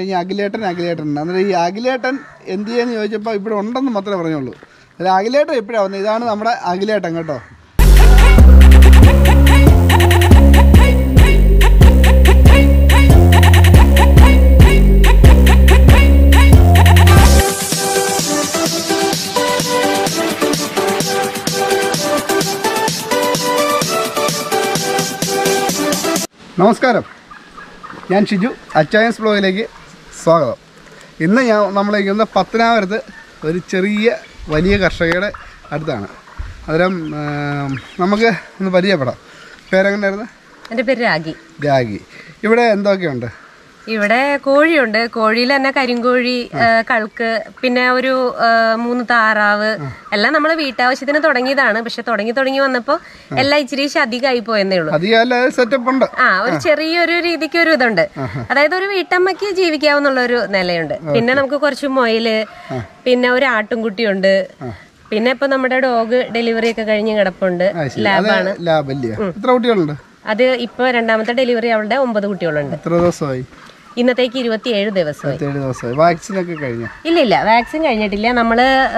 കഴിഞ്ഞാൽ അഖിലേട്ടൻ അഖിലേട്ടൻ അന്നേരം ഈ അഖിലേട്ടൻ എന്ത് ചെയ്യാന്ന് ചോദിച്ചപ്പോൾ ഇവിടെ ഉണ്ടെന്ന് മാത്രമേ പറഞ്ഞുള്ളൂ അല്ല അഖിലേട്ടൻ എപ്പോഴാണ് വന്നത് ഇതാണ് നമ്മുടെ അഖിലേട്ടൻ കേട്ടോ നമസ്കാരം ഞാൻ ഷിജു അച്ചായൻസ് ബ്ലോഗിലേക്ക് സ്വാഗതം ഇന്ന് ഞാൻ നമ്മളിരിക്കുന്നത് പത്തനാപുരത്ത് ഒരു ചെറിയ വലിയ കർഷകയുടെ അടുത്താണ് അന്നേരം ആ, നമുക്ക് ഒന്ന് പരിചയപ്പെടാം പേരെങ്ങനെയായിരുന്നു എൻ്റെ പേര് രാഗി രാഗി ഇവിടെ എന്തൊക്കെയുണ്ട് ഇവിടെ കോഴിയുണ്ട് കോഴിയിൽ തന്നെ കരിങ്കോഴി ആ, കൾക്ക് പിന്നെ ഒരു ആ, മൂന്ന് താറാവ് എല്ലാം നമ്മൾ വീട്ടാവശ്യത്തിന് തുടങ്ങിയതാണ് പക്ഷെ തുടങ്ങി തുടങ്ങി വന്നപ്പോ എല്ലാം ഇച്ചിരി അധികമായി പോയെന്നേ ഉള്ളൂ അധികം അല്ല സെറ്റപ്പ് ഉണ്ട് ആ ഒരു ചെറിയൊരു രീതിക്ക് ഒരു ഇതുണ്ട് അതായത് ഒരു വീട്ടമ്മയ്ക്ക് ജീവിക്കാവുന്നുള്ള ഒരു നിലയുണ്ട് പിന്നെ നമുക്ക് കുറച്ച് മൊയില് പിന്നെ ഒരു ആട്ടുംകുട്ടിയുണ്ട് പിന്നെ ഇപ്പൊ നമ്മുടെ ഡോഗ് ഡെലിവറി ഒക്കെ കഴിഞ്ഞ് കിടപ്പുണ്ട് ആ, ശരി. അത് ലാബാണ് ലാഭല്ലേ എത്ര കുട്ടികളുണ്ട് അത് ഇപ്പൊ രണ്ടാമത്തെ ഡെലിവറി അവളുടെ ഒമ്പത് കുട്ടികളുണ്ട് എത്ര ദിവസമായി ഇന്നത്തേക്ക് ഇരുപത്തിയേഴ് ദിവസമായി ഏഴ് ദിവസമായി വാക്സിനൊക്കെ കഴിഞ്ഞു ഇല്ല ഇല്ല വാക്സിൻ കഴിഞ്ഞിട്ടില്ല നമ്മൾ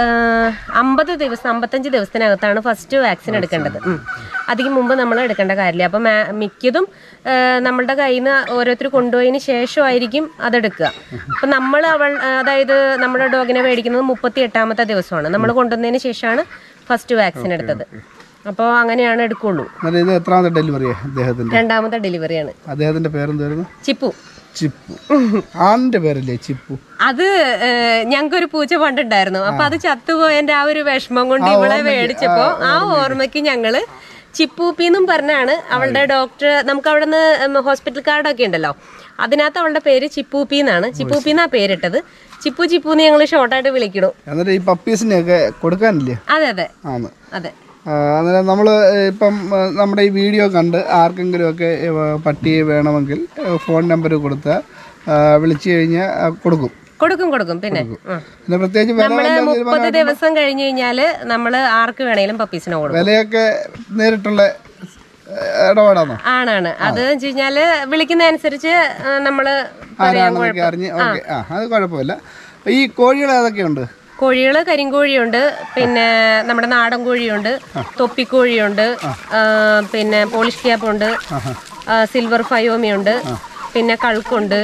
അമ്പത് ദിവസം അമ്പത്തഞ്ച് ദിവസത്തിനകത്താണ് ഫസ്റ്റ് വാക്സിൻ എടുക്കേണ്ടത് ഉം. അതിന് മുമ്പ് നമ്മൾ എടുക്കേണ്ട കാര്യമില്ല അപ്പം മാ- മിക്കതും ആ, നമ്മളുടെ കയ്യിൽ നിന്ന് ഓരോരുത്തർ കൊണ്ടുപോയതിന് ശേഷമായിരിക്കും അതെടുക്കുക അപ്പം നമ്മൾ അവൾ അതായത് നമ്മുടെ ഡോഗിനെ മേടിക്കുന്നത് മുപ്പത്തി എട്ടാമത്തെ ദിവസമാണ് നമ്മൾ കൊണ്ടുവന്നതിന് ശേഷമാണ് ഫസ്റ്റ് വാക്സിൻ എടുത്തത് അപ്പോൾ അങ്ങനെയാണ് എടുക്കുള്ളൂ അന്നേരം ഇത് എത്രാമത്തെ ഡെലിവറിയാണ് അദ്ദേഹത്തിൻ്റെ രണ്ടാമത്തെ ഡെലിവറിയാണ് അദ്ദേഹത്തിൻ്റെ പേരെന്തായിരുന്നു ചിപ്പു ചിപ്പു ആണിൻ്റെ പേരല്ലേ ചിപ്പു അത് ഞങ്ങൾക്കൊരു പൂച്ച പണ്ടുണ്ടായിരുന്നു അപ്പൊ അത് ചത്തുപോയതിന്റെ ആ ഒരു വിഷമം കൊണ്ട് ഇവളെ മേടിച്ചപ്പോ ആ ഓർമ്മയ്ക്ക് ഞങ്ങള് ചിപ്പൂപ്പിന്നും പറഞ്ഞാണ് അവളുടെ ഡോക്ടർ നമുക്ക് അവിടെ നിന്ന് ഹോസ്പിറ്റൽ കാർഡൊക്കെ ഉണ്ടല്ലോ അതിനകത്ത് അവളുടെ പേര് ചിപ്പൂപ്പി എന്നാണ് ചിപ്പൂപ്പി എന്നാ പേരിട്ടത് ചിപ്പു ചിപ്പു എന്ന് ഞങ്ങൾ ഷോർട്ടായിട്ട് വിളിക്കണു എന്നിട്ട് ഈ പപ്പീസിനെയൊക്കെ കൊടുക്കാനില്ലേ അതെ അതെ ആന്ന് അതെ ആ, അന്നേരം നമ്മൾ ഇപ്പം ആ, നമ്മുടെ ഈ വീഡിയോ കണ്ട് ആർക്കെങ്കിലുമൊക്കെ ഏ, പട്ടിയെ വേണമെങ്കിൽ ഏ, ഫോൺ നമ്പർ കൊടുത്താൽ വിളിച്ചു കഴിഞ്ഞാൽ ആ, കൊടുക്കും കൊടുക്കും കൊടുക്കും പിന്നെ ഉം. പിന്നെ പ്രത്യേകിച്ച് വില നമ്മള് വല്ലതും മുപ്പത് ദിവസം കഴിഞ്ഞു കഴിഞ്ഞാല് നമ്മള് ആർക്ക് വേണേലും പപ്പീസിനെ കൊടുക്കും വിലയൊക്കെ നേരിട്ടുള്ള ഏ, ഇടപാടാണോ ആണാണ് അത് വെച്ച് കഴിഞ്ഞാല് വിളിക്കുന്ന അനുസരിച്ച് ആ, നമ്മള് പറയാൻ ആരാണെന്നൊക്കെ അറിഞ്ഞ് ഓക്കെ ആ അത് കുഴപ്പമില്ല ഈ കോഴികൾ ഏതൊക്കെയുണ്ട് കോഴികള് കരിങ്കോഴിയുണ്ട് പിന്നെ നമ്മുടെ നാടൻ കോഴിയുണ്ട് തൊപ്പിക്കോഴിയുണ്ട് ആ, പിന്നെ പോളിഷ് ക്യാപ്പ് ഉണ്ട് ആ, സിൽവർ ഫയോമിയുണ്ട് പിന്നെ കൾക്കുണ്ട്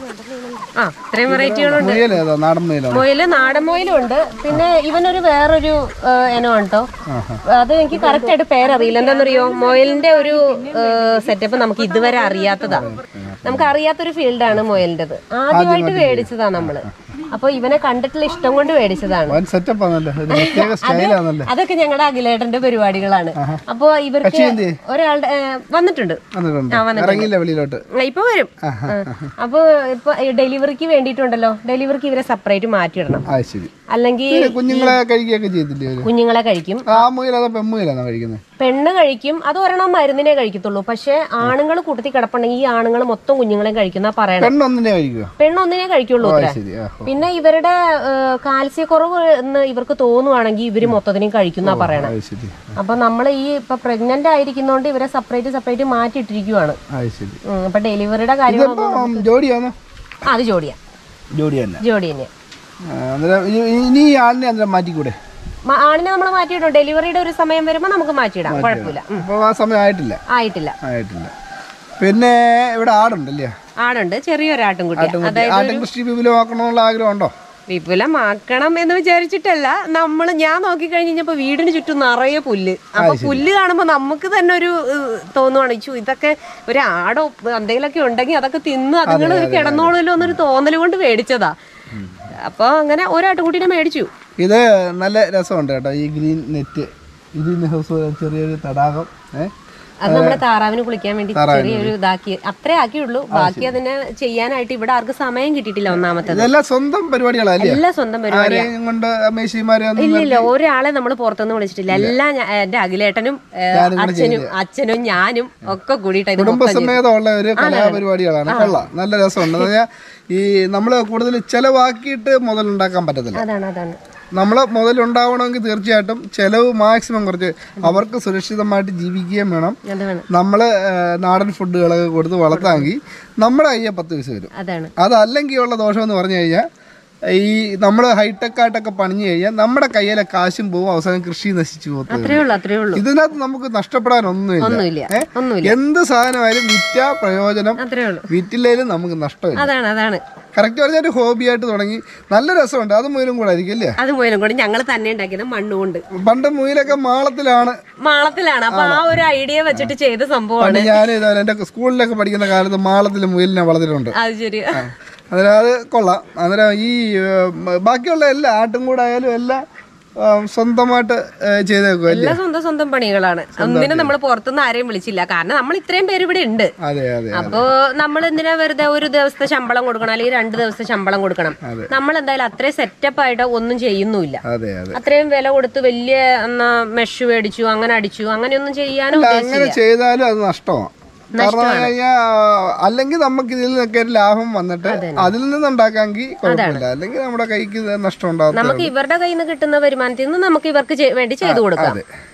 ആ ഇത്രയും വെറൈറ്റികളുണ്ട് മുയൽ ഏതാ നാടൻ മുയലാണോ മൊയില് നാടൻ മൊയിലും ഉണ്ട് പിന്നെ ഇവനൊരു വേറൊരു ആ, ഇനമാണ് കേട്ടോ അത് എനിക്ക് കറക്റ്റ് ആയിട്ട് പേരറിയില്ല എന്താണെന്നറിയോ മൊയലിന്റെ ഒരു സെറ്റപ്പ് നമുക്ക് ഇതുവരെ അറിയാത്തതാ നമുക്ക് അറിയാത്തൊരു ഫീൽഡാണ് മൊയലിൻ്റെത് ആദ്യമായിട്ട് മേടിച്ചതാ നമ്മള് അപ്പൊ ഇവനെ കണ്ടിട്ടുള്ള ഇഷ്ടം കൊണ്ട് മേടിച്ചതാണ് വൻ സെറ്റപ്പ് ആണല്ലോ ഒരു പ്രത്യേക സ്റ്റൈലാണല്ലേ അതൊക്കെ ഞങ്ങളുടെ അഖിലേട്ടന്റെ പരിപാടികളാണ് അപ്പൊ ഇവർക്ക് ഒരാളുടെ ഏ, വന്നിട്ടുണ്ട് വന്നിട്ടുണ്ട് ആ, വന്നിട്ടുണ്ട്. ഇറങ്ങിയില്ല വെളിയിലോട്ട് ആ, ഇപ്പൊ വരും ആ. അപ്പൊ ഇപ്പൊ ഈ ഡെലിവറിക്ക് വേണ്ടിയിട്ടുണ്ടല്ലോ ഡെലിവറിക്ക് ഇവരെ സെപ്പറേറ്റ് മാറ്റിയിടണം ആ ശരി അല്ലെങ്കിൽ പിന്നെ കുഞ്ഞുങ്ങളെ കഴിക്കുകയൊക്കെ ചെയ്തില്ലേ അവര് കുഞ്ഞുങ്ങളെ കഴിക്കും ആ മുയൽ അതോ പെമ്മുയലാണോ കഴിക്കുന്നത് പെണ്ണ് കഴിക്കും അത് ഒരെണ്ണം മരുന്നിനെ കഴിക്കത്തുള്ളൂ പക്ഷെ ആണുങ്ങൾ കൂട്ടത്തിൽ കിടപ്പുണ്ടെങ്കിൽ ഈ ആണുങ്ങൾ മൊത്തം കുഞ്ഞുങ്ങളെ കഴിക്കുന്ന പറയണം പെണ്ണൊന്നിനെ കഴിക്കുക പെണ്ണൊന്നിനെ കഴിക്കുള്ളൂ ആ അത്രേ ശരി ആ ഓ, പിന്നെ ഇവരുടെ കാൽസ്യക്കുറവ് എന്ന് ഇവർക്ക് തോന്നുവാണെങ്കിൽ ഇവര് മൊത്തത്തിനും കഴിക്കുന്ന പറയണം അത് ശരി അപ്പൊ നമ്മൾ ഈ ഇപ്പൊ പ്രഗ്നന്റ് ആയിരിക്കുന്നോണ്ട് ഇവരെ സെപ്പറേറ്റ് സെപ്പറേറ്റ് മാറ്റിയിട്ടിരിക്കുവാണ് അത് ശരി ഉം, അപ്പൊ ഡെലിവറിയുടെ കാര്യം ഇതിപ്പം ജോഡിയാണോ അത് ജോഡിയാ ജോഡി തന്നെ ജോഡി തന്നെയാ ആ, അന്നേരം ഇനി- ഇനി ഈ ആളിനെ അന്നേരം മാറ്റിക്കൂടെ മ- ആണിനെ നമ്മൾ മാറ്റിയിടും ഡെലിവറിയുടെ ഒരു സമയം വരുമ്പോൾ നമുക്ക് മാറ്റിയിടാം കുഴപ്പമില്ല ഉം. അപ്പോൾ ആ സമയം ആയിട്ടില്ല ആയിട്ടില്ല ആയിട്ടില്ല പിന്നെ ഇവിടെ ആടുണ്ടല്ലേ ആടുണ്ട് ചെറിയൊരാട്ടും കുട്ടി ആട്ടുംകുട്ടി ആട്ടും കൃഷി വിപുലമാക്കണമെന്നുള്ള ആഗ്രഹമുണ്ടോ വിപുലമാക്കണം എന്ന് വിചാരിച്ചിട്ടല്ല നമ്മൾ ഞാൻ നോക്കിക്കഴിഞ്ഞ് കഴിഞ്ഞപ്പോ വീടിന് ചുറ്റും നിറയെ പുല്ല് അപ്പൊ പുല്ല് കാണുമ്പോ നമുക്ക് തന്നെ ഒരു ഏഹ്, തോന്നുവാണ് ചു ഇതൊക്കെ ഒരു ആടോ എന്തെങ്കിലുമൊക്കെ ഉണ്ടെങ്കിൽ അതൊക്കെ തിന്ന് അതുങ്ങൾ ഒരു കിടന്നോളൂല്ലോ എന്നൊരു തോന്നൽ കൊണ്ട് മേടിച്ചതാ അപ്പൊ അങ്ങനെ ഒരാട്ടുംകുട്ടീനെ മേടിച്ചു ഇത് നല്ല രസമുണ്ട് കേട്ടോ ഈ ഗ്രീൻ നെറ്റ് ഗ്രീൻ ഹൗസ് പോലെ ചെറിയൊരു തടാകം ഏഹ് അത് നമ്മുടെ താറാവിന് കുളിക്കാൻ വേണ്ടി ചെറിയൊരു ഇതാക്കി അത്രേ ആക്കിയുള്ളൂ ബാക്കി അതിനെ ചെയ്യാനായിട്ട് ഇവിടെ ആർക്കും സമയം കിട്ടിയിട്ടില്ല ഒന്നാമത്തത് ഇതെല്ലാം സ്വന്തം പരിപാടികളല്ലേ എല്ലാം സ്വന്തം പരിപാടി ആരെയും കൊണ്ട് മേശിമാരെ ഒന്നും ഇല്ലില്ല ഒരാളെ നമ്മൾ പുറത്തുനിന്ന് വിളിച്ചിട്ടില്ല എല്ലാം ഞാ- എന്റെ അഖിലേട്ടനും ഏ, അച്ഛനും അച്ഛനും ഞാനും ഒക്കെ കൂടിയിട്ട് ഇത് മൊത്തം ചെയ്തു. കുടുംബസമേതമുള്ള ഒരു കലാപരിപാടികളാണ് കൊള്ളാം നല്ല രസമുണ്ട് എന്ന് പറഞ്ഞാൽ ഈ നമ്മൾ കൂടുതൽ ചെലവാക്കിയിട്ട് മുതലുണ്ടാക്കാൻ പറ്റത്തില്ല അതാണ് അതാണ് നമ്മൾ മുതലുണ്ടാവണമെങ്കിൽ തീർച്ചയായിട്ടും ചിലവ് മാക്സിമം കുറച്ച് അവർക്ക് സുരക്ഷിതമായിട്ട് ജീവിക്കുകയും വേണം അത് വേണം നമ്മൾ നാടൻ ഫുഡുകളൊക്കെ കൊടുത്ത് വളർത്താമെങ്കിൽ നമ്മുടെ കയ്യെ പത്ത് പൈസ വരും അതാണ് അതല്ലെങ്കിൽ ഉള്ള ദോഷം എന്ന് പറഞ്ഞു കഴിഞ്ഞാൽ ഈ നമ്മൾ ഹൈടെക് ആയിട്ടൊക്കെ പണിഞ്ഞു കഴിഞ്ഞാൽ നമ്മുടെ കയ്യിലെ കാശും പോവും അവസാനം കൃഷി നശിച്ചു പോകുന്നത് അത്രേ ഉള്ളൂ അത്രേ ഉള്ളൂ ഇതിനകത്ത് നമുക്ക് നഷ്ടപ്പെടാനൊന്നുമില്ല ഒന്നുമില്ല ഏ? ഒന്നുമില്ല എന്ത് സാധനമായാലും വിറ്റ പ്രയോജനം അത്രേ ഉള്ളൂ വിറ്റില്ലേലും നമുക്ക് നഷ്ടമില്ല അതാണ് അതാണ് കറക്റ്റ് പറഞ്ഞാൽ ഒരു ഹോബിയായിട്ട് തുടങ്ങി നല്ല രസമുണ്ട് അത് മുയലും കൂടെ ആയിരിക്കും അല്ലേ അത് മൂലം കൂടി ഞങ്ങൾ തന്നെ ഉണ്ടാക്കിയത് മണ്ണുകൊണ്ട് പണ്ട് മുയലൊക്കെ മാളത്തിലാണ് മാളത്തിലാണ് അപ്പൊ ആ ഒരു ഐഡിയ വെച്ചിട്ട് ചെയ്ത സംഭവമാണ് പണ്ട് ഞാൻ ഇതുപോലെ എൻ്റെ സ്കൂളിലൊക്കെ പഠിക്കുന്ന കാലത്ത് മാളത്തിൽ മുയലിനെ വളർത്തിയിട്ടുണ്ട് അത് ശരി അന്നേരം അത് കൊള്ളാം അന്നേരം ഈ ഏർ, ബാക്കിയുള്ള എല്ലാ ആട്ടും കൂടെ ആയാലും എല്ലാം ഏർ, സ്വന്തമായിട്ട് ഏർ, ചെയ്തേക്കും അല്ലേ എല്ലാം സ്വന്തം സ്വന്തം പണികളാണ് ഒന്നിനും നമ്മൾ പുറത്തുനിന്ന് ആരെയും വിളിച്ചില്ല കാരണം നമ്മൾ ഇത്രയും പേര് ഇവിടെ ഉണ്ട് അതെ അതെ അപ്പോ നമ്മൾ എന്തിനാ വെറുതെ ഒരു ദിവസത്തെ ശമ്പളം കൊടുക്കണം അല്ലെങ്കിൽ രണ്ട് ദിവസത്തെ ശമ്പളം കൊടുക്കണം നമ്മൾ എന്തായാലും അത്രയും സെറ്റപ്പ് ആയിട്ട് ഒന്നും ചെയ്യുന്നുമില്ല അതെ അതെ അത്രയും വില കൊടുത്ത് വലിയ എന്നാ മെഷ് മേടിച്ചു അങ്ങനെ അടിച്ചു അങ്ങനെയൊന്നും ചെയ്യാനും അങ്ങനെ ഉദ്ദേശിച്ചില്ല ചെയ്താലും അത് നഷ്ടമാണ് കാരണം കഴിഞ്ഞാൽ അല്ലെങ്കിൽ നമുക്ക് ഇതിൽ നിന്നൊക്കെ ഒരു ലാഭം വന്നിട്ട് അതിൽ നിന്ന് ഉണ്ടാക്കാമെങ്കിൽ കുഴപ്പമില്ല അല്ലെങ്കിൽ നമ്മുടെ കൈക്ക് ഇത് നഷ്ടം ഉണ്ടാകും നമുക്ക് ഇവരുടെ കയ്യിൽ നിന്ന് കിട്ടുന്ന വരുമാനത്തിൽ നിന്ന് നമുക്ക് ഇവർക്ക് ചെ- വേണ്ടി ചെയ്തു കൊടുക്കാം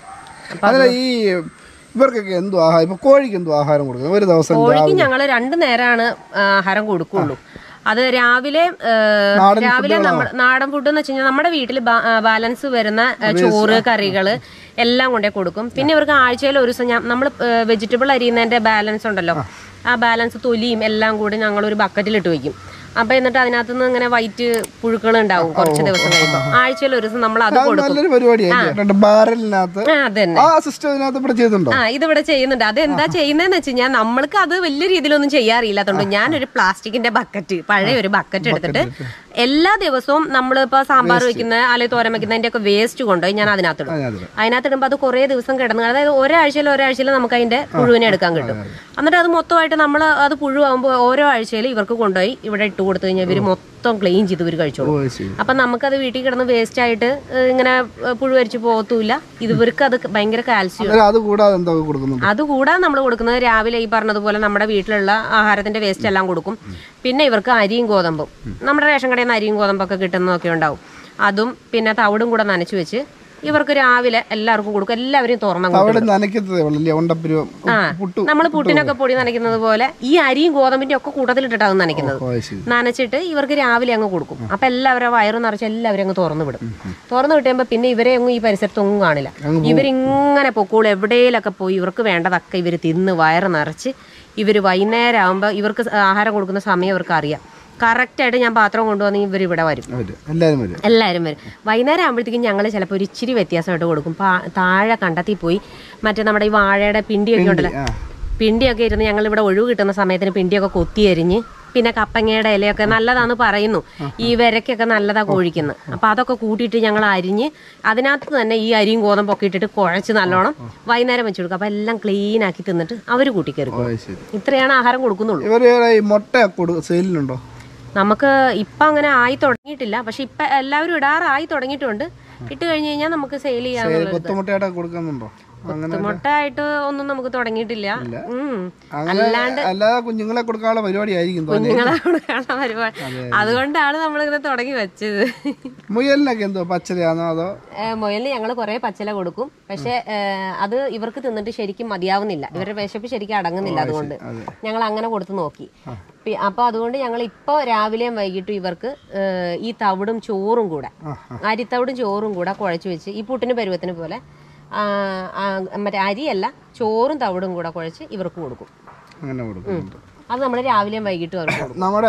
അതിന് ഈ ഇവർക്കൊക്കെ എന്തോ ആഹാരം ഇപ്പൊ കോഴിക്ക് എന്തോ ആഹാരം കൊടുക്കുന്നത് ഒരു ദിവസം കോഴിക്ക് ഞങ്ങൾ രണ്ടു നേരമാണ് ആഹാരം കൊടുക്കുള്ളൂ അത് രാവിലെ ഏ, രാവിലെ നമ്മൾ നാടൻ ഫുഡ് എന്ന് വെച്ച് കഴിഞ്ഞാൽ നമ്മുടെ വീട്ടിൽ ബാലൻസ് വരുന്ന ഏ, ചോറ് കറികള് എല്ലാം കൊണ്ടേ കൊടുക്കും പിന്നെ ഇവർക്ക് ആഴ്ചയിൽ ഒരു ദിവസം ഞാൻ നമ്മൾ വെജിറ്റബിൾ അരിയുന്നതിന്റെ ബാലൻസ് ഉണ്ടല്ലോ ആ ബാലൻസ് തൊലിയും എല്ലാം കൂടി ഞങ്ങൾ ഒരു ബക്കറ്റിലിട്ട് വെക്കും അപ്പൊ എന്നിട്ട് അതിനകത്ത് നിന്ന് ഇങ്ങനെ വൈറ്റ് പുഴുക്കൾ ഉണ്ടാവും കുറച്ച് ദിവസം കഴിയുമ്പോൾ ആഴ്ചയിൽ ഒരു ദിവസം നമ്മൾ അത് കൊടുക്കും നല്ലൊരു പരിപാടിയാണ് രണ്ട് ബാരലിനകത്ത് ആ അതന്നെ ആ സിസ്റ്റം ഇതിനകത്ത് ഇവിടെ ചെയ്തിട്ടുണ്ടോ ആ ഇതിവിടെ ചെയ്യുന്നുണ്ട് അത് എന്താ ചെയ്യുന്നതെന്ന് വെച്ച് കഴിഞ്ഞാൽ നമ്മൾക്ക് അത് വലിയ രീതിയിലൊന്നും ചെയ്യാറില്ലാത്തതുകൊണ്ട് ഞാനൊരു പ്ലാസ്റ്റിക്കിന്റെ ബക്കറ്റ് പഴയ ഒരു ബക്കറ്റ് എടുത്തിട്ട് എല്ലാ ദിവസവും നമ്മളിപ്പോ സാമ്പാർ വെക്കുന്ന അല്ലെങ്കിൽ തോരൻ വെക്കുന്നതിന്റെ ഒക്കെ വേസ്റ്റ് കൊണ്ടുപോയി ഞാൻ അതിനകത്തിടും അതിനകത്ത് അതിനകത്തിടുമ്പോൾ അത് കുറേ ദിവസം കിടന്ന് അതായത് ഒരാഴ്ചയിൽ ഒരാഴ്ചയിൽ നമുക്ക് അതിന്റെ പുഴുവിനെ എടുക്കാൻ കിട്ടും എന്നിട്ട് അത് മൊത്തമായിട്ട് നമ്മൾ അത് പുഴുവാകുമ്പോൾ ഓരോ ആഴ്ചയിൽ ഇവർക്ക് കൊണ്ടുപോയി ഇവിടെ ഇട്ട് കൊടുത്തു കഴിഞ്ഞാൽ ഇവർ മൊത്തം ക്ലീൻ ചെയ്ത് ഇവർ കഴിച്ചോളും ഓ ശരി അപ്പൊ നമുക്കത് വീട്ടിൽ കിടന്ന് വേസ്റ്റ് ആയിട്ട് ഏഹ്, ഇങ്ങനെ ഏഹ്, പുഴുവരിച്ച് പോകത്തുമില്ല ഇത് ഇവർക്ക് അത് ഭയങ്കര കാൽസ്യം അന്നേരം അത് കൂടാതെ എന്തൊക്കെ കൊടുക്കുന്നുണ്ട് അതുകൂടാതെ നമ്മൾ കൊടുക്കുന്നത് രാവിലെ ഈ പറഞ്ഞതുപോലെ നമ്മുടെ വീട്ടിലുള്ള ആഹാരത്തിന്റെ വേസ്റ്റ് എല്ലാം കൊടുക്കും പിന്നെ ഇവർക്ക് അരിയും ഗോതമ്പും നമ്മുടെ റേഷൻ കടയിൽ നിന്ന് അരിയും ഗോതമ്പൊക്കെ കിട്ടുന്നതൊക്കെ ഉണ്ടാവും അതും പിന്നെ തവിടും കൂടെ നനച്ചു വെച്ച് ഇവർക്ക് രാവിലെ എല്ലാവർക്കും കൊടുക്കും എല്ലാവരും തുറന്നു അവിടെ നനയ്ക്കത്തതേ ഉള്ളല്ലേ ഉണ്ടപ്പരുവം ആ പുട്ടു നമ്മൾ പുട്ടിനൊക്കെ പൊടി നനയ്ക്കുന്നത് പോലെ ഈ അരിയും ഗോതമ്പിന്റെ ഒക്കെ കൂട്ടത്തിലിട്ടിട്ടാണ് നനയ്ക്കുന്നത് ഓ ശരി നനച്ചിട്ട് ഇവർക്ക് രാവിലെ അങ്ങ് കൊടുക്കും അപ്പൊ എല്ലാവരും വയറ് നിറച്ച് എല്ലാവരും അങ്ങ് തുറന്നു വിടും തുറന്നു വിട്ടുമ്പോ പിന്നെ ഇവരെ ഒന്നും ഈ പരിസരത്തൊന്നും കാണില്ല ഇവരിങ്ങനെ പൊക്കോളും എവിടെയെങ്കിലൊക്കെ പോയി ഇവർക്ക് വേണ്ടതൊക്കെ ഇവർ തിന്ന് വയറ് നിറച്ച് ഇവർ വൈകുന്നേരം ആകുമ്പോൾ ഇവർക്ക് ആഹാരം കൊടുക്കുന്ന സമയം ഇവർക്ക് അറിയാം കറക്റ്റായിട്ട് ഞാൻ പാത്രം കൊണ്ടുവന്ന് ഇവർ ഇവിടെ വരും വരും എല്ലാവരും വരും എല്ലാവരും വരും വൈകുന്നേരം ആകുമ്പോഴത്തേക്കും ഞങ്ങൾ ചിലപ്പോൾ ഒരു ഇച്ചിരി വ്യത്യാസമായിട്ട് കൊടുക്കും പാ- താഴെ കണ്ടെത്തി പോയി മറ്റേ നമ്മുടെ ഈ വാഴയുടെ പിണ്ടിയൊക്കെ ഉണ്ടല്ലോ ആ പിണ്ടിയൊക്കെ ഇരുന്ന് ഞങ്ങൾ ഇവിടെ ഒഴിവ് കിട്ടുന്ന സമയത്തിന് പിണ്ടിയൊക്കെ കൊത്തിയരിഞ്ഞ് പിന്നെ കപ്പങ്ങയുടെ ഇലയൊക്കെ നല്ലതാന്ന് പറയുന്നു ഈ വിരക്കൊക്കെ നല്ലതാ കോഴിക്കുന്നു അപ്പൊ അതൊക്കെ കൂട്ടിയിട്ട് ഞങ്ങൾ അരിഞ്ഞ് അതിനകത്ത് തന്നെ ഈ അരിയും ഗോതമ്പൊക്കെ ഇട്ടിട്ട് കുഴച്ച് നല്ലോണം വൈകുന്നേരം വെച്ച് കൊടുക്കും അപ്പൊ എല്ലാം ക്ലീൻ ആക്കി തിന്നിട്ട് അവർ കൂട്ടിക്കയറി ഓ ശരി ഇത്രയാണ് ആഹാരം കൊടുക്കുന്നുള്ളൂ ഇവര് ഈ മുട്ട കൊടു സെയിലിനുണ്ടോ നമുക്ക് ഇപ്പം അങ്ങനെ ആയി തുടങ്ങിയിട്ടില്ല പക്ഷെ ഇപ്പം എല്ലാവരും ഇടാറായി തുടങ്ങിയിട്ടുണ്ട് ഇട്ട് കഴിഞ്ഞ് കഴിഞ്ഞാൽ നമുക്ക് സെയിൽ ചെയ്യാനുള്ള കൊത്തുമുട്ടയുടെ കൊടുക്കുന്നുണ്ടോ അങ്ങനെ മുട്ട ആയിട്ട് ഒന്നും നമുക്ക് തുടങ്ങിയിട്ടില്ല ഉം. അങ്ങനെ അല്ലാതെ കുഞ്ഞുങ്ങളെ കൊടുക്കാനുള്ള പരിപാടി ആയിരിക്കും തോന്നി കുഞ്ഞുങ്ങളെ കൊടുക്കാനുള്ള പരിപാടി അതുകൊണ്ടാണ് നമ്മളിങ്ങനെ തുടങ്ങി വെച്ചത് മുയലിനൊക്കെ എന്തോ പച്ചരയാണോ അതോ ഏ, മുയലിന് ഞങ്ങൾ കുറേ പച്ചല കൊടുക്കും പക്ഷെ ഏ, അത് ഇവർക്ക് തിന്നിട്ട് ശരിക്കും മതിയാവുന്നില്ല ഇവരുടെ വിശപ്പ് ശരിക്കും അടങ്ങുന്നില്ല അതുകൊണ്ട് ഞങ്ങൾ അങ്ങനെ കൊടുത്തു നോക്കി പി- അപ്പൊ അതുകൊണ്ട് ഞങ്ങൾ ഇപ്പോൾ രാവിലെയും വൈകിട്ടും ഇവർക്ക് ഏ, ഈ തവിടും ചോറും കൂടെ അരിത്തവിടും ചോറും കൂടെ കുഴച്ച് വെച്ച് ഈ പുട്ടിന് പരുവത്തിന് പോലെ ആ, ആ, മറ്റേ അരിയല്ല ചോറും തവിടും കൂടെ കുഴച്ച് ഇവർക്ക് കൊടുക്കും അങ്ങനെ കൊടുക്കുന്നുണ്ട് അത് നമ്മൾ രാവിലെയും വൈകിട്ടും അവർക്ക് കൊടുക്കും നമ്മുടെ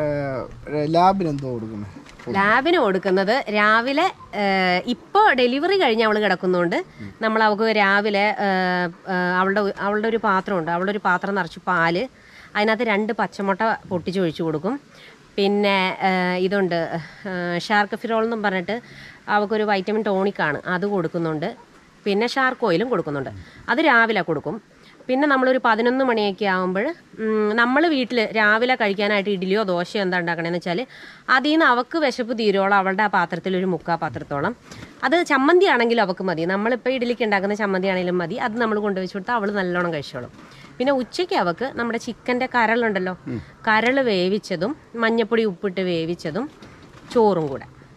ലാബിന് എന്തോ കൊടുക്കുന്നത് ലാബിന് കൊടുക്കുന്നത് രാവിലെ ഇപ്പോൾ ഡെലിവറി കഴിഞ്ഞ് അവൾ കിടക്കുന്നതുകൊണ്ട് നമ്മൾ അവൾക്ക് രാവിലെ ഏഹ്, ഏഹ്, അവളുടെ ഒ- അവളുടെ ഒരു പാത്രമുണ്ട് അവളുടെ ഒരു പാത്രം നിറച്ച് പാല് അതിനകത്ത് രണ്ട് പച്ചമുട്ട പൊട്ടിച്ച് ഒഴിച്ചു കൊടുക്കും പിന്നെ ഏഹ്, ഇതുണ്ട് ഏഹ്, ഷാർക്ക് ഫിറോൾ എന്നും പറഞ്ഞിട്ട് അവൾക്കൊരു വൈറ്റമിൻ ടോണിക്കാണ് അത് കൊടുക്കുന്നുണ്ട് പിന്നെ ഷാർക്ക് ഓയിലും കൊടുക്കുന്നുണ്ട് അത് രാവിലെ കൊടുക്കും പിന്നെ നമ്മളൊരു പതിനൊന്ന് മണിയൊക്കെ ആകുമ്പോൾ നമ്മൾ വീട്ടിൽ രാവിലെ കഴിക്കാനായിട്ട് ഇഡ്ഡലിയോ ദോശയോ എന്താ ഉണ്ടാക്കണമെന്ന് വെച്ചാൽ അതിൽ നിന്ന് അവൾക്ക് വിശപ്പ് തീരോളം അവളുടെ ആ പാത്രത്തിൽ ഒരു മുക്കാ പാത്രത്തോളം അത് ചമ്മന്തി ആണെങ്കിലും അവൾക്ക് മതി നമ്മളിപ്പോൾ ഇഡ്ഡലിക്ക് ഉണ്ടാക്കുന്ന ചമ്മന്തി ആണെങ്കിലും മതി അത് നമ്മൾ കൊണ്ടുവച്ച് കൊടുത്താൽ അവൾ നല്ലോണം കഴിച്ചോളും പിന്നെ ഉച്ചയ്ക്ക് അവൾക്ക് നമ്മുടെ ചിക്കൻ്റെ കരളുണ്ടല്ലോ കരൾ വേവിച്ചതും മഞ്ഞപ്പൊടി ഉപ്പിട്ട് വേവിച്ചതും ചോറും കൂടെ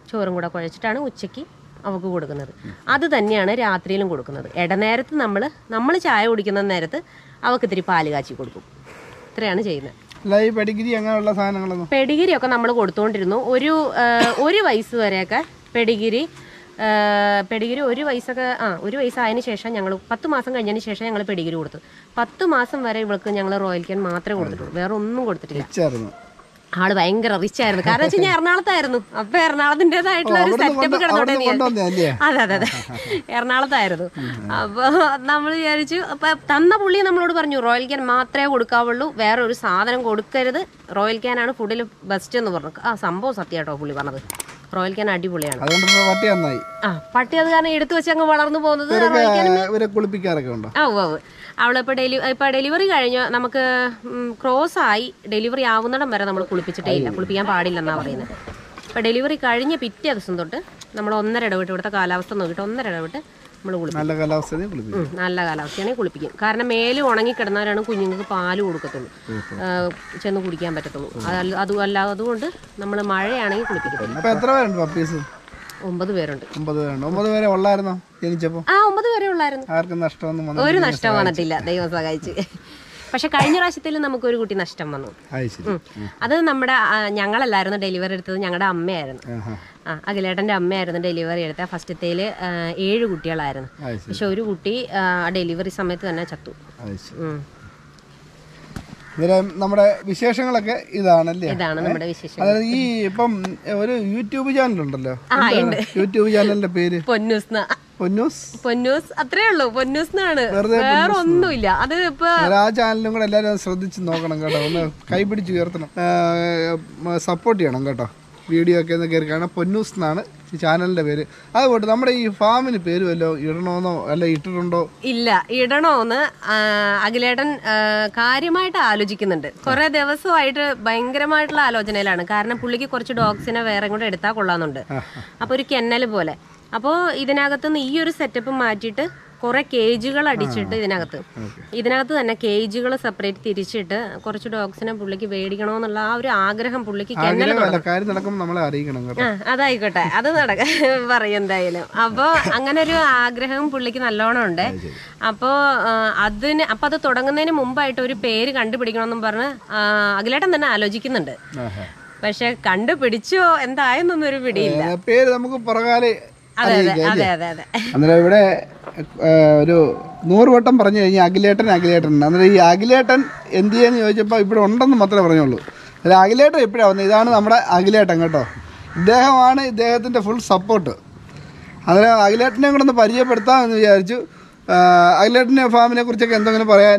ചോറും കൂടെ കുഴച്ചിട്ടാണ് ഉച്ചയ്ക്ക് അവൾക്ക് കൊടുക്കുന്നത് അത് തന്നെയാണ് രാത്രിയിലും കൊടുക്കുന്നത് ഇടനേരത്ത് നമ്മൾ നമ്മൾ ചായ കുടിക്കുന്ന നേരത്ത് അവൾക്ക് ഇത്തിരി പാല് കാച്ചി കൊടുക്കും ഇത്രയാണ് ചെയ്യുന്നത് അല്ല ഈ പെഡിഗിരി അങ്ങനെയുള്ള സാധനങ്ങളൊന്നും പെഡിഗിരി ഒക്കെ നമ്മൾ കൊടുത്തുകൊണ്ടിരുന്നു ഒരു ആ, ഒരു വയസ്സ് വരെയൊക്കെ പെഡിഗിരി ആ, പെഡിഗിരി ഒരു വയസ്സൊക്കെ ആ ഒരു വയസ്സായതിനു ശേഷം ഞങ്ങൾ പത്ത് മാസം കഴിഞ്ഞതിന് ശേഷം ഞങ്ങൾ പെഡിഗിരി കൊടുത്തു പത്ത് മാസം വരെ ഇവൾക്ക് ഞങ്ങൾ റോയൽ ക്യാൻ മാത്രമേ കൊടുത്തിട്ടുള്ളൂ വേറെ ഒന്നും കൊടുത്തിട്ടില്ല ചേർന്നു ആള് ഭയങ്കര റിച്ച് ആയിരുന്നു കാരണം വെച്ച് കഴിഞ്ഞാൽ എറണാകുളത്തായിരുന്നു അപ്പൊ എറണാകുളത്തിൻ്റെതായിട്ടുള്ള ഒരു അവിടുന്ന് സെറ്റപ്പ് കൊണ്ട്- കിടന്നോട്ടെ അവിടുന്ന് കൊണ്ടുവന്നേ അല്ലേ? അതെ അതെ അതെ എറണാകുളത്തായിരുന്നു അപ്പൊ നമ്മൾ വിചാരിച്ചു അപ്പൊ തന്ന പുള്ളി നമ്മളോട് പറഞ്ഞു റോയൽ ക്യാൻ മാത്രമേ കൊടുക്കാവുള്ളൂ വേറെ ഒരു സാധനം കൊടുക്കരുത് റോയൽ ക്യാനാണ് ഫുഡിൽ ബെസ്റ്റ് എന്ന് പറഞ്ഞു ആ സംഭവം സത്യമാട്ടോ പുള്ളി പറഞ്ഞത് റോയൽ ക്യാൻ അടിപൊളിയാണ് അതുകൊണ്ട് ഇപ്പൊ പട്ടി നന്നായി ആ പട്ടി അത് കാരണം എടുത്തു വെച്ച് അങ്ങ് വളർന്നു പോകുന്നത് റോയൽ ക്യാൻ ഇവരെ കുളിപ്പിക്കാറൊക്കെ ഉണ്ടോ ആ ഉവ്വ് ഉവ്വ്. അവളിപ്പോൾ ഡെലി ഇപ്പോൾ ഡെലിവറി കഴിഞ്ഞ് നമുക്ക് ക്രോസ് ആയി ഡെലിവറി ആവുന്നിടം വരെ നമ്മൾ കുളിപ്പിച്ചിട്ടേ ഇല്ല കുളിപ്പിക്കാൻ പാടില്ലെന്നാണ് പറയുന്നത് അപ്പോൾ ഡെലിവറി കഴിഞ്ഞ് പിറ്റേ ദിവസം തൊട്ട് നമ്മൾ ഒന്നര ഇടവിട്ട് ഇവിടുത്തെ കാലാവസ്ഥ നോക്കിയിട്ട് ഒന്നര ഇടവിട്ട് നമ്മൾ കുളിപ്പിക്കും നല്ല കാലാവസ്ഥയിൽ കുളിപ്പിക്കും ഉം, നല്ല കാലാവസ്ഥയാണെങ്കിൽ കുളിപ്പിക്കും കാരണം മേല് ഉണങ്ങി കിടന്നവരാണ് കുഞ്ഞുങ്ങൾക്ക് പാല് കൊടുക്കത്തുള്ളൂ ആ, ചെന്ന് കുടിക്കാൻ പറ്റത്തുള്ളൂ അതല്ല അതുമല്ല അതുകൊണ്ട് നമ്മൾ മഴയാണെങ്കിൽ കുളിപ്പിക്കത്തില്ല അപ്പൊ എത്ര പേരുണ്ട് പപ്പീസ് ഒമ്പത് പേരുണ്ട് ഒമ്പത് പേരുണ്ട് ഒമ്പത് പേരെ ഉള്ളായിരുന്നോ ജനിച്ചപ്പോ ആ ഒമ്പത് പേരെ ഉള്ളായിരുന്നു ആർക്കും നഷ്ടമൊന്നും വന്നു ഒരു നഷ്ടം വന്നിട്ടില്ല ദൈവം സഹായിച്ച് പക്ഷെ കഴിഞ്ഞ പ്രാവശ്യത്തിൽ നമുക്കൊരു കുട്ടി നഷ്ടം വന്നു അത് ശരി ഉം. അത് നമ്മുടെ ആ, ഞങ്ങളല്ലായിരുന്നു ഡെലിവറി എടുത്തത് ഞങ്ങളുടെ അമ്മയായിരുന്നു ആഹാ. ആ അഖിലേട്ടൻ്റെ അമ്മയായിരുന്നു ഡെലിവറി എടുത്ത ഫസ്റ്റത്തേല് ഏഴ് കുട്ടികളായിരുന്നു അത് ശരി പക്ഷെ ഒരു കുട്ടി ആ, ഡെലിവറി സമയത്ത് തന്നെ ചത്തു അത് ശരി ഉം. അന്നേരം നമ്മുടെ വിശേഷങ്ങളൊക്കെ ഇതാണല്ലേ ഇതാണ് നമ്മുടെ വിശേഷം അതായത് ഈ ഇപ്പം ഒരു യൂട്യൂബ് ചാനൽ ഉണ്ടല്ലോ ആ ഉണ്ട് യൂട്യൂബ് ചാനലിന്റെ പേര് പൊന്നൂസ് പൊന്നൂസ് പൊന്നൂസ് അത്രേ ഉള്ളൂ പൊന്നൂസ് എന്നാണ് വെറുതെ വേറെ ഒന്നുമില്ല അത് ഇപ്പൊ അന്നേരം ആ ചാനലും കൂടെ എല്ലാവരും ഒന്ന് ശ്രദ്ധിച്ച് നോക്കണം കേട്ടോ ഒന്ന് കൈപിടിച്ച് ഉയർത്തണം സപ്പോർട്ട് ചെയ്യണം കേട്ടോ വീഡിയോ ഒക്കെ ഒന്ന് കയറി കാണാം പൊന്നൂസ് എന്നാണ് ഈ ചാനലിന്റെ പേര് അതുകൊണ്ട് നമ്മുടെ ഈ ഫാമിന് പേര് വല്ലോ ഇടണമെന്നോ അല്ല ഇട്ടിട്ടുണ്ടോ ഇല്ല ഇടണോന്ന് ആ, അഖിലേട്ടൻ ആ, കാര്യമായിട്ട് ആലോചിക്കുന്നുണ്ട് കുറെ ദിവസമായിട്ട് ഭയങ്കരമായിട്ടുള്ള ആലോചനയിലാണ് കാരണം പുള്ളിക്ക് കുറച്ച് ഡോഗ്സിനെ വേറെ കൂടെ എടുത്താൽ കൊള്ളാന്നുണ്ട് അപ്പൊ ഒരു കെന്നൽ പോലെ അപ്പോൾ ഇതിനകത്തുനിന്ന് ഈ ഒരു സെറ്റപ്പ് മാറ്റിയിട്ട് കുറെ കേജുകൾ അടിച്ചിട്ട് ഇതിനകത്ത് ഇതിനകത്ത് തന്നെ കേജുകൾ സെപ്പറേറ്റ് തിരിച്ചിട്ട് കുറച്ച് ഡോഗ്സിനെ പുള്ളിക്ക് മേടിക്കണമെന്നുള്ള ആ ഒരു ആഗ്രഹം പുള്ളിക്ക് കെന്നൽ ആഗ്രഹം അല്ല കാര്യം നടക്കുമ്പോൾ നമ്മളെ അറിയിക്കണം കേട്ടോ ആ, അതായിക്കോട്ടെ അത് നടക്ക പറയും എന്തായാലും അപ്പോൾ അങ്ങനെ ഒരു ആഗ്രഹം പുള്ളിക്ക് നല്ലോണം ഉണ്ട് അപ്പോൾ അതിന് അപ്പം അത് തുടങ്ങുന്നതിന് മുമ്പായിട്ട് ഒരു പേര് കണ്ടുപിടിക്കണമെന്നും പറഞ്ഞ് ആ, അഖിലേട്ടൻ തന്നെ ആലോചിക്കുന്നുണ്ട് ആഹാ. പക്ഷെ കണ്ടുപിടിച്ചോ എന്തായെന്നൊന്നും ഒരു പിടിയില്ല ഏ, പേര് നമുക്ക് പുറകാലെ അതെ അതെ അറിയിക്കാം അതെ അതെ അതെ അന്നേരം ഇവിടെ ഏ, ഒരു നൂറ് വട്ടം പറഞ്ഞു കഴിഞ്ഞാൽ അഖിലേട്ടൻ അഖിലേട്ടൻ അന്നേരം ഈ അഖിലേട്ടൻ എന്ത് ചെയ്യാന്ന് ചോദിച്ചപ്പോൾ ഇവിടെ ഉണ്ടെന്ന് മാത്രമേ പറഞ്ഞുള്ളൂ അല്ല അഖിലേട്ടൻ എപ്പോഴാണ് വന്നത് ഇതാണ് നമ്മുടെ അഖിലേട്ടൻ കേട്ടോ ഇദ്ദേഹമാണ് ഇദ്ദേഹത്തിൻ്റെ ഫുൾ സപ്പോർട്ട് അന്നേരം അഖിലേട്ടനെ കൂടെ ഒന്ന് പരിചയപ്പെടുത്താമെന്ന് വിചാരിച്ചു ആ, അഖിലേട്ടൻ്റെ ഫാമിനെ കുറിച്ചൊക്കെ എന്തെങ്കിലും പറയാൻ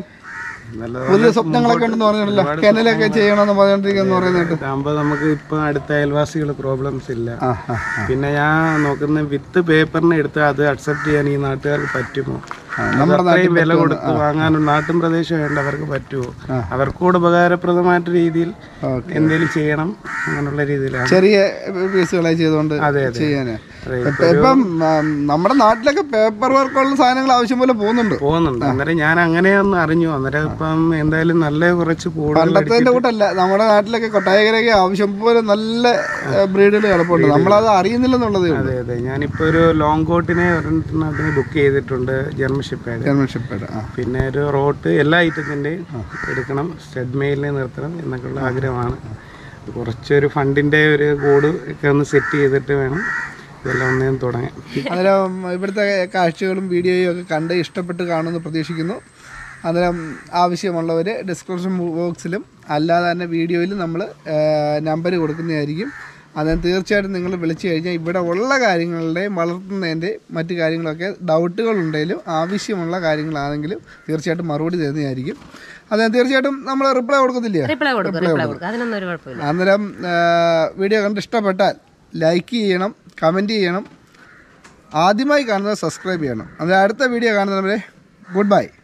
പുതിയ സ്വപ്നങ്ങളൊക്കെ ഉണ്ടെന്ന് പറഞ്ഞിട്ടില്ല കെനലൊക്കെ ചെയ്യണമെന്ന് പറഞ്ഞോണ്ടിരിക്കുന്നു പറയുന്നുണ്ട് ഇതാകുമ്പോൾ നമുക്ക് ഇപ്പം അടുത്ത അയൽവാസികൾ പ്രോബ്ലംസ് ഇല്ല ആ ആ പിന്നെ ഞാൻ നോക്കുന്ന വിത്ത് പേപ്പറിന് എടുത്ത് അത് അക്സെപ്റ്റ് ചെയ്യാൻ ഈ നാട്ടുകാർക്ക് പറ്റുമോ അത് നമ്മുടെ അത്രയും വില കൊടുത്ത് വാങ്ങാനും നാട്ടും പ്രദേശം വേണ്ടവർക്ക് പറ്റുമോ അവർക്കൂടെ ഉപകാരപ്രദമായിട്ട് രീതിയിൽ ഓക്കെ എന്തെങ്കിലും ചെയ്യണം അങ്ങനെയുള്ള രീതിയിലാണ് ചെറിയ പീസുകളായി ചെയ്തുകൊണ്ട് അതെ, അതെ. ചെയ്യാന് അതെ, ഇപ്പൊ ഇപ്പം ഉം, നമ്മുടെ നാട്ടിലൊക്കെ പേപ്പർ വർക്കുള്ള സാധനങ്ങൾ ആവശ്യം പോലെ പോകുന്നുണ്ട് പോകുന്നുണ്ട് അന്നേരം ഞാൻ അങ്ങനെയൊന്ന് അറിഞ്ഞു അന്നേരം ഇപ്പം എന്തായാലും നല്ല കുറച്ച് കൂടുതൽ പണ്ടത്തെ കൂട്ടല്ല നമ്മുടെ നാട്ടിലൊക്കെ കൊട്ടായകരൊക്കെ ആവശ്യം പോലെ നല്ല ബ്രീഡുകൾ കിടപ്പുണ്ട് നമ്മളത് അറിയുന്നില്ലെന്നുള്ളതേ ഉള്ളൂ അതെ അതെ ഞാനിപ്പോൾ ഒരു ലോങ് കോട്ടിനെ ഒരെണ്ണത്തിന് ബുക്ക് ചെയ്തിട്ടുണ്ട് ജർമ്മൻ ഷിപ്പേഡ് ജർമ്മൻഷിപ്പേഡ് ആ പിന്നെ ഒരു റോട്ട് എല്ലാ ഐറ്റത്തിൻ്റെയും എടുക്കണം സ്റ്റഡ് മെയിലിനെ നിർത്തണം എന്നൊക്കെയുള്ള ആഗ്രഹമാണ് കുറച്ചൊരു ഫണ്ടിൻ്റെ ഒരു കോഡ് ഒക്കെ ഒന്ന് സെറ്റ് ചെയ്തിട്ട് വേണം ഇതെല്ലാം ഒന്നേം തുടങ്ങാൻ അന്നേരം ഇവിടുത്തെ കാഴ്ചകളും വീഡിയോയും ഒക്കെ കണ്ട് ഇഷ്ടപ്പെട്ട് കാണുമെന്ന് പ്രതീക്ഷിക്കുന്നു അന്നേരം ആവശ്യമുള്ളവർ ഡിസ്ക്രിപ്ഷൻ ബോക്സിലും അല്ലാതെ തന്നെ വീഡിയോയിലും നമ്മൾ നമ്പർ കൊടുക്കുന്നതായിരിക്കും അന്നേരം തീർച്ചയായിട്ടും നിങ്ങൾ വിളിച്ചു കഴിഞ്ഞാൽ ഇവിടെ ഉള്ള കാര്യങ്ങളുടെയും വളർത്തുന്നതിൻ്റെയും മറ്റു കാര്യങ്ങളൊക്കെ ഡൗട്ടുകളുണ്ടെങ്കിലും ആവശ്യമുള്ള കാര്യങ്ങളാണെങ്കിലും തീർച്ചയായിട്ടും മറുപടി തരുന്നതായിരിക്കും അന്നേരം തീർച്ചയായിട്ടും നമ്മൾ റിപ്ലൈ കൊടുക്കത്തില്ല റിപ്ലൈ കൊടുക്കും റിപ്ലൈ കൊടുക്കും അതിനൊന്നും ഒരു കുഴപ്പമില്ല അന്നേരം ആ, വീഡിയോ കണ്ട് ഇഷ്ടപ്പെട്ടാൽ ലൈക്ക് ചെയ്യണം കമൻറ്റ് ചെയ്യണം ആദ്യമായി കാണുന്നത് സബ്സ്ക്രൈബ് ചെയ്യണം അന്നേരം അടുത്ത വീഡിയോ കാണുന്നവരെ ഗുഡ് ബൈ